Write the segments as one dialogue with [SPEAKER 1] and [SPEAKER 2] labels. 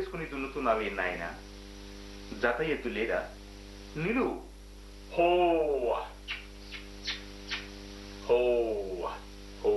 [SPEAKER 1] చేసుకుని దున్నుతున్నావే నాయన జత ఎద్దు లేదా నిలువు
[SPEAKER 2] హో హో హో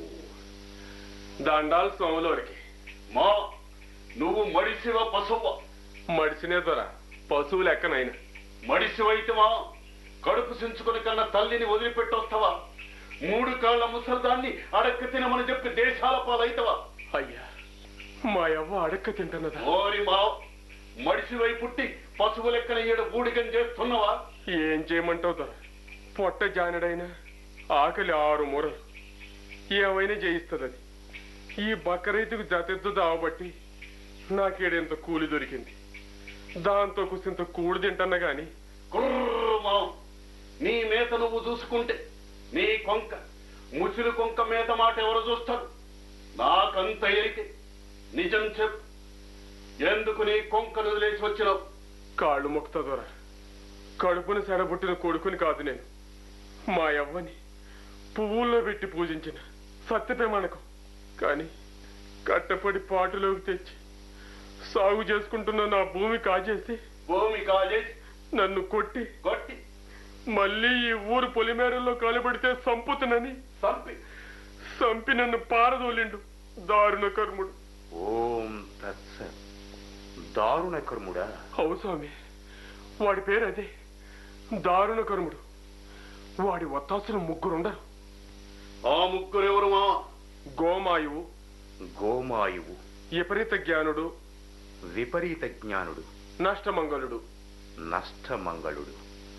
[SPEAKER 2] దండాలు సోములోరికి
[SPEAKER 3] మా నువ్వు మడిసివ పశువ
[SPEAKER 2] మడిసినే దొర పశువు లెక్కనైనా
[SPEAKER 3] మడిసివైతవా కడుపు సించుకుని కన్నా తల్లిని వదిలిపెట్టొస్తావా మూడు కాళ్ల ముసల్దాన్ని అడక్క తినమని చెప్పి దేశాల పాలైతవా
[SPEAKER 2] అయ్యా మా యవ్వ అడక్క తింటున్నదా
[SPEAKER 3] ఓరి మా మడిసివై పుట్టి పశువు లెక్కన ఈడ బూడిగం చేస్తున్నావా
[SPEAKER 2] ఏం చేయమంటావు దొర పొట్ట జానడైనా ఆకలి ఆరు మూరలు ఏమైనా చేయిస్తుంది అది ఈ బక్క రైతుకు జతెద్దు దావబట్టి నాకేడెంత కూలి దొరికింది దాంతో కుసింత కూడి తింటన్నా గాని
[SPEAKER 3] కుర్రు మా నీ మేత నువ్వు చూసుకుంటే నీ కొంక ముసిలి కొంక మేత మాట ఎవరు చూస్తారు నాకంత ఎరికే నిజం చెప్పు ఎందుకు నీ కొంకను వదిలేసి వచ్చినావు
[SPEAKER 2] కాళ్ళు మొక్తా దొర కడుపున సెడబుట్టిన కొడుకుని కాదు నేను మా యవ్వని పువ్వుల్లో పెట్టి పూజించిన సత్యప్రేమణకం కానీ కట్టపడి పాటులోకి తెచ్చి సాగు చేసుకుంటున్న నా భూమి కాజేసి
[SPEAKER 3] భూమి కాజేసి
[SPEAKER 2] నన్ను కొట్టి
[SPEAKER 3] కొట్టి
[SPEAKER 2] మళ్ళీ ఈ ఊరు పొలిమేరల్లో కాలుబడితే సంపుతునని
[SPEAKER 3] చంపి
[SPEAKER 2] సంపి నన్ను పారదోలిండు దారుణ కర్ముడు
[SPEAKER 1] ఓం తత్స దారుణ కర్ముడా
[SPEAKER 2] అవు స్వామి వాడి పేరు అదే దారుణ కర్ముడు వాడి ఒత్తాసులు ముగ్గురుండరు
[SPEAKER 3] ఆ ముగ్గురెవరు మా
[SPEAKER 2] గోమాయువు
[SPEAKER 1] గోమాయువు
[SPEAKER 2] విపరీత జ్ఞానుడు
[SPEAKER 1] విపరీత జ్ఞానుడు
[SPEAKER 2] నష్టమంగళుడు
[SPEAKER 1] నష్టమంగళుడు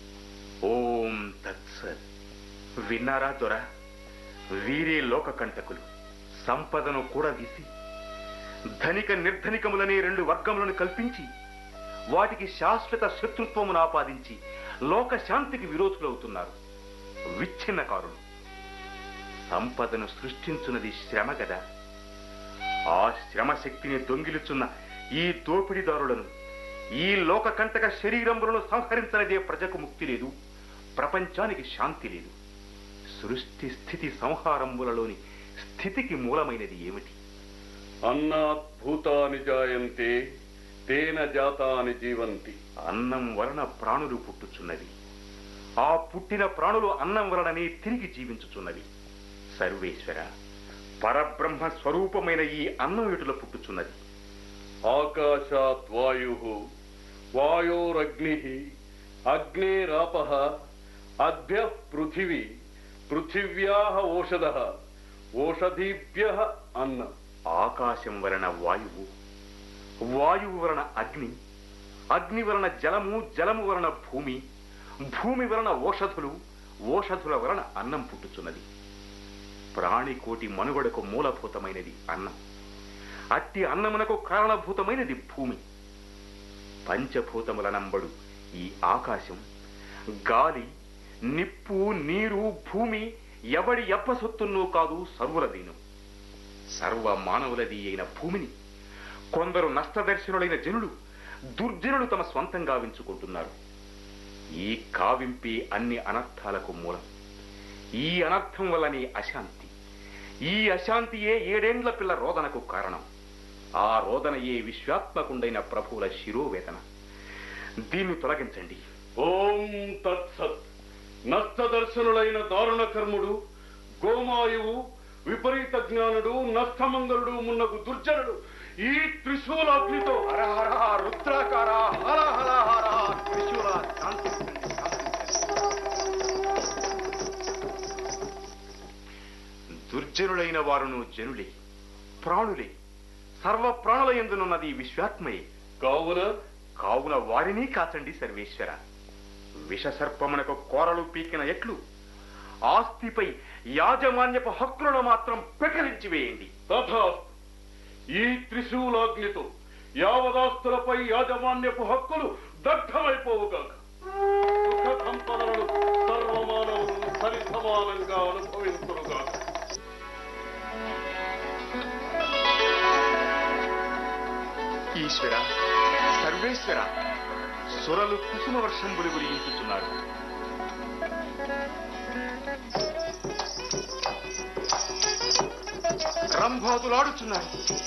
[SPEAKER 1] ఓం తత్సత్ విన్నారా దొర వీరే లోకకంటకులు సంపదను కూడా వీసి ధనిక నిర్ధనికములనే రెండు వర్గములను కల్పించి వాటికి శాశ్వత శత్రుత్వమును ఆపాదించి లోక శాంతికి విరోధులవుతున్నారు విచ్ఛిన్నకారులు సంపదను సృష్టించున్నది శ్రమ గదా ఆ శ్రమ శక్తిని దొంగిలుచున్న ఈ దోపిడీదారులను ఈ లోకకంటక శరీరములను సంహరించనిదే ప్రజకు ముక్తి లేదు ప్రపంచానికి శాంతి లేదు సృష్టి స్థితి సంహారములలోని స్థితికి మూలమైనది ఏమిటి
[SPEAKER 3] అన్నాత్ భూతాని జాయంతే తేన జాతాని జీవంతి
[SPEAKER 1] అన్నం వలన ప్రాణులు పుట్టుచున్నవి ఆ పుట్టిన ప్రాణులు అన్నం వలననే తిరిగి జీవించుచున్నవి సర్వేశ్వర పరబ్రహ్మ స్వరూపమైన ఈ అన్నం ఎటుల పుట్టుచున్నది
[SPEAKER 3] ఆకాశాత్ వాయు వాయోరగ్ని అగ్నేరాప అద్భ్య పృథివీ పృథివ్యా ఓషధ ఓషధీభ్య అన్న
[SPEAKER 1] ఆకాశం వలన వాయువు వాయువు వలన అగ్ని అగ్ని వలన జలము జలము వలన భూమి భూమి వలన ఓషధులు ఓషధుల వలన అన్నం పుట్టుచున్నది ప్రాణికోటి మనుగడకు మూలభూతమైనది అన్నం అట్టి అన్నమునకు కారణభూతమైనది భూమి పంచభూతములనంబడు ఈ ఆకాశం గాలి నిప్పు నీరు భూమి ఎవడి ఎప్ప సొత్తున్నో కాదు సర్వులదీను సర్వ మానవులది అయిన భూమిని కొందరు నష్టదర్శనులైన జనులు దుర్జనులు తమ స్వంతం గావించుకుంటున్నారు ఈ కావింపే అన్ని అనర్థాలకు మూలం ఈ అనర్థం వల్లనే అశాంతి ఈ అశాంతియే ఏడేండ్ల పిల్ల రోదనకు కారణం ఆ రోదనయే విశ్వాత్మకుండైన ప్రభువుల శిరోవేదన దీన్ని తొలగించండి
[SPEAKER 3] ఓం తత్సత్ నష్టదర్శనులైన దారుణ కర్ముడు గోమాయువు విపరీత జ్ఞానుడు నష్టమంగళుడు మున్నగు దుర్జనుడు ఈ త్రిశూలాగ్నితో
[SPEAKER 1] హరహర రుద్రాకార హర హర హర త్రిశూల శాంతించండి, శాంతించండి. దుర్జనులైన వారును జనులే ప్రాణులే సర్వ ప్రాణుల ఎందునున్నది విశ్వాత్మయే
[SPEAKER 3] కావున
[SPEAKER 1] కావున వారిని కాచండి సర్వేశ్వర విషసర్పమునకు కోరలు పీకిన ఎట్లు ఆస్తిపై యాజమాన్యపు హక్కులను మాత్రం పెకరించి వేయండి
[SPEAKER 3] తథాస్తు ఈ త్రిశూలాగ్నితో యావదాస్తులపై యాజమాన్యపు హక్కులు దగ్ధమైపోవుగాక సుఖ సంపదలను సర్వమానవులు సరి సమానంగా అనుభవించురుగాక
[SPEAKER 1] ఈశ్వర సర్వేశ్వర సురలు కుసుమ వర్షంబులు కురిగించుతున్నారు రంభాదులాడుచున్నారు